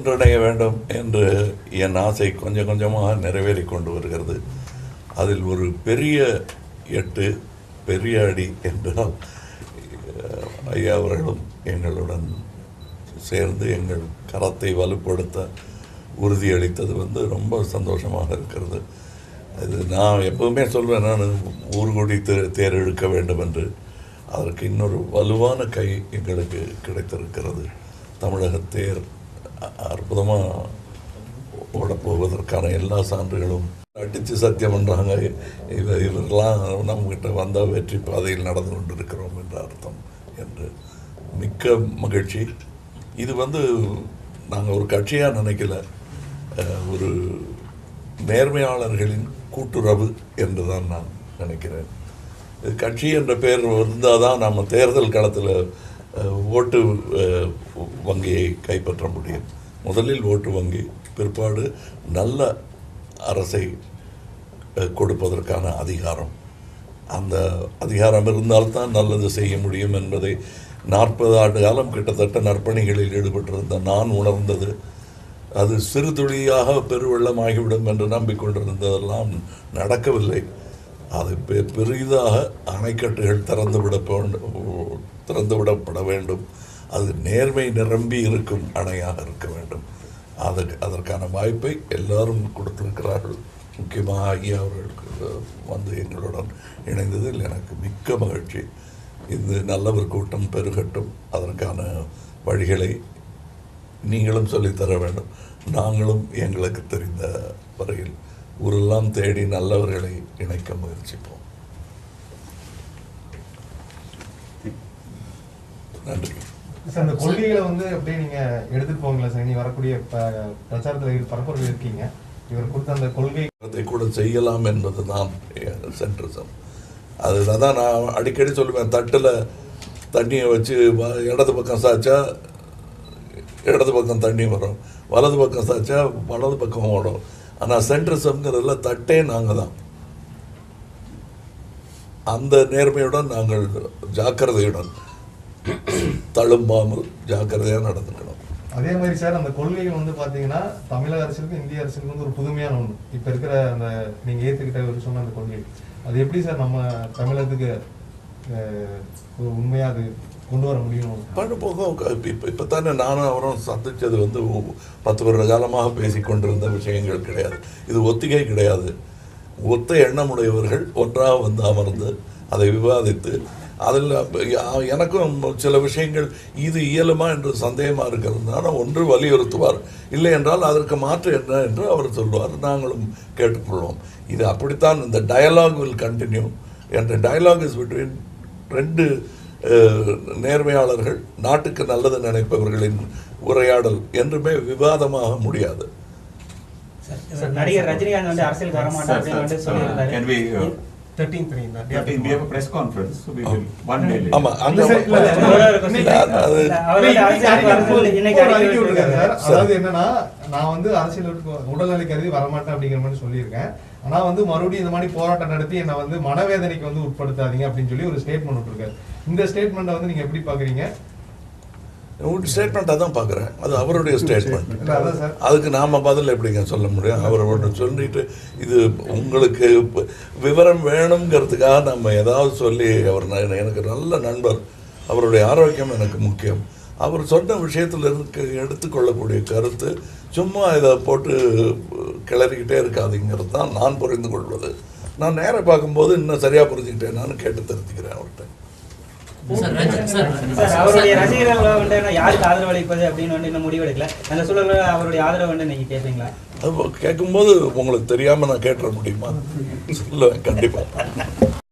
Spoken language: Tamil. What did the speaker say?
ஒன்றிணைய வேண்டும் என்று என் ஆசை கொஞ்சம் கொஞ்சமாக நிறைவேறி கொண்டு வருகிறது அதில் ஒரு பெரிய எட்டு பெரிய அடி என்றால் அஹ், ஐயா அவர்களும் எங்களுடன் சேர்ந்து எங்கள் கரத்தை வலுப்படுத்த உறுதியளித்தது வந்து ரொம்ப சந்தோஷமாக இருக்கிறது அது நான் எப்பவுமே சொல்வேன் நான் ஊர்கூடி தே தேர் இழுக்க வேண்டும் என்று அதற்கு இன்னொரு வலுவான கை எங்களுக்கு கிடைத்திருக்கிறது தமிழக தேர் அற்புதமாக ஓடப்போவதற்கான எல்லா சான்றுகளும் அடித்து சத்தியம் பண்ணுறாங்க இவ இவரெல்லாம் நம்மகிட்ட வந்தால் வெற்றி பாதையில் நடந்து கொண்டிருக்கிறோம் என்ற அர்த்தம் என்று மிக்க மகிழ்ச்சி இது வந்து நாங்கள் ஒரு கட்சியாக நினைக்கல அஹ், ஒரு நேர்மையாளர்களின் கூட்டுறவு என்று தான் நான் நினைக்கிறேன் இது கட்சி என்ற பெயர் இருந்தால் தான் நம்ம தேர்தல் களத்தில் அஹ், ஓட்டு அஹ், வங்கியை கைப்பற்ற முடியும் முதலில் ஓட்டு வங்கி பிற்பாடு நல்ல அரசை அஹ், கொடுப்பதற்கான அதிகாரம் அந்த அதிகாரம் இருந்தால்தான் நல்லது செய்ய முடியும் என்பதை நாற்பது ஆண்டு காலம் கிட்டத்தட்ட நற்பணிகளில் ஈடுபட்டிருந்த நான் உணர்ந்தது அது சிறு துளியாக பெருவெள்ளமாகிவிடும் என்று நம்பிக்கொண்டிருந்ததெல்லாம் நடக்கவில்லை அது பெ- பெரிதாக அணைக்கட்டுகள் திறந்துவிட திறந்துவிடப்பட வேண்டும் அது நேர்மை நிரம்பி இருக்கும் அணையாக இருக்க வேண்டும் அதற்கு அதற்கான வாய்ப்பை எல்லாரும் கொடுத்திருக்கிறார்கள் முக்கியமாக ஐயா அவர்களுக்கு வந்து எங்களுடன் இணைந்ததில் எனக்கு மிக்க மகிழ்ச்சி இது நல்லவர் கூட்டம் பெருகட்டும் அதற்கான வழிகளை நீங்களும் சொல்லித்தர வேண்டும் நாங்களும் எங்களுக்கு தெரிந்த வரையில் ஊரெல்லாம் தேடி நல்லவர்களை இணைக்க முயற்சிப்போம் நன்றி சார் அந்த கொள்கைகளை வந்து அப்படியே நீங்க எடுத்துட்டு போவீங்களா சார் இனி வரக்கூடிய ப- பிரச்சாரத்துல இரு- பரப்புரையில் இருக்கீங்க இவர் கொடுத்த அந்த கொள்கை அதை கூட செய்யலாம் என்பது தான் சென்ட்ரிசம் அதுதான் தான் நான் அடிக்கடி சொல்லுவேன் தட்டில் தண்ணியை வச்சு வ- இடது பக்கம் சாய்ச்சா இடது பக்கம் தண்ணி வரும் வலது பக்கம் சாய்ச்சா வலது பக்கம் ஓடும் ஆனால் சென்ட்ரிசம்ங்கிறதுல தட்டே நாங்கள் தான் அந்த நேர்மையுடன் நாங்கள் ஜாக்கிரதையுடன் தழும்பாமல் ஜாக்கிரதையாக நடந்துக்கணும் அதே மாதிரி சார் அந்த கொள்கைகள் வந்து பாத்தீங்கன்னா தமிழக அரசுக்கும் இந்திய அரசுக்கும் வந்து ஒரு புதுமையான ஒண்ணு இப்ப இருக்கிற அந்த நீங்க ஏத்துக்கிட்ட ஒரு சொன்ன அந்த கொள்கை அது எப்படி சார் நம்ம தமிழகத்துக்கு அஹ், ஒரு உண்மையா அது கொண்டு வர முடியும் பண்ண போக இப்போ இப்போ தானே நானும் அவரும் சந்திச்சது வந்து ஒ- பத்து வருட காலமாக பேசிக்கொண்டிருந்த விஷயங்கள் கிடையாது இது ஒத்திகை கிடையாது ஒத்த எண்ணமுடையவர்கள் ஒன்றாக வந்து அமர்ந்து அதை விவாதித்து அதில் அப்ப யா- எனக்கும் சில விஷயங்கள் இது இயலுமா என்று சந்தேகமாக இருக்கிறதுனால ஒன்று வலியுறுத்துவார் இல்லை என்றால் அதற்கு மாற்று என்ன என்று அவர் சொல்வார் நாங்களும் கேட்டுக்கொள்வோம் இது அப்படித்தான் இந்த டயலாக் வில் கண்டினியூ என்ற டயலாக் இஸ் பிட்வீன் ரெண்டு அஹ், நேர்மையாளர்கள் நாட்டுக்கு நல்லது நினைப்பவர்களின் உரையாடல் என்றுமே விவாதமாக முடியாது சார், நடிகர் ரஜினிகாந்த் வந்து அரசியலுக்கு வர மாட்டார் அப்படின்னு வந்து சொல்லியிருந்தாரு Can we, uh, thirteen we have a press conference, so we will, one day later. ஆமா அங்க இல்ல சார், இல்ல, இல்ல, இல்ல, ஒரு- ஒரு இல்ல, அது- அது அவர் வந்து அரசியலுக்கு வரது இன்னைக்கு ஒரு அறிக்கை அறிக்கை விட்டுருக்காரு விட்டுருக்காரு. சார் அதாவது என்னன்னா நான் வந்து அரசியல் உடல்நிலை கருதி வரமாட்டேன் அப்படிங்கிற மாதிரி சொல்லியிருக்கேன் ஆனா வந்து மறுபடியும் இந்த மாதிரி போராட்டம் நடத்தி என்னை வந்து மனவேதனைக்கு வந்து உட்படுத்தாதீங்க அப்படின்னு சொல்லி ஒரு ஸ்டேட்மெண்ட் விட்டுருக்காரு இந்த ஸ்டேட்மெண்ட்டை வந்து நீங்க எப்படி பாக்குறீங்க உங்க ஸ்டேட்மெண்ட்டாக தான் பார்க்குறேன் அது அவருடைய ஸ்டேட்மெண்ட் இல்ல அதான் சார் அதுக்கு நாம பதில் எப்படிங்க சொல்ல முடியும் அவர் ஒன்று சொல்லிட்டு இது உங்களுக்கு ப- விவரம் வேணுங்கிறதுக்காக நம்ம ஏதாவது சொல்லி அவர் ந- எனக்கு நல்ல நண்பர் அவருடைய ஆரோக்கியம் எனக்கு முக்கியம் அவர் சொன்ன விஷயத்தில் இருக்க எடுத்துக்கொள்ளக்கூடிய கருத்து சும்மா இதை போட்டு கிளறிக்கிட்டே இருக்காதுங்கிறது தான் நான் புரிந்து கொள்வது நான் நேரா பார்க்கும்போது இன்னும் சரியாக புரிஞ்சுக்கிட்டேன் நான் கேட்டு தெரிஞ்சுக்கிறேன் அவர்கிட்ட சார் ரஜ- சார் சார் அவருடைய ரசிகர்கள் வந்து என்ன யாருக்கு ஆதரவு அளிப்பது அப்படின்னு வந்து இன்னும் முடிவெடுக்கல அந்த சூழல்ல அவருடைய ஆதரவு வந்து நீங்க கேட்பீங்களா அது கேட்கும்போது உங்களுக்கு தெரியாமல் நான் கேட்டுற முடியுமா சொல்லுவேன் கண்டிப்பாக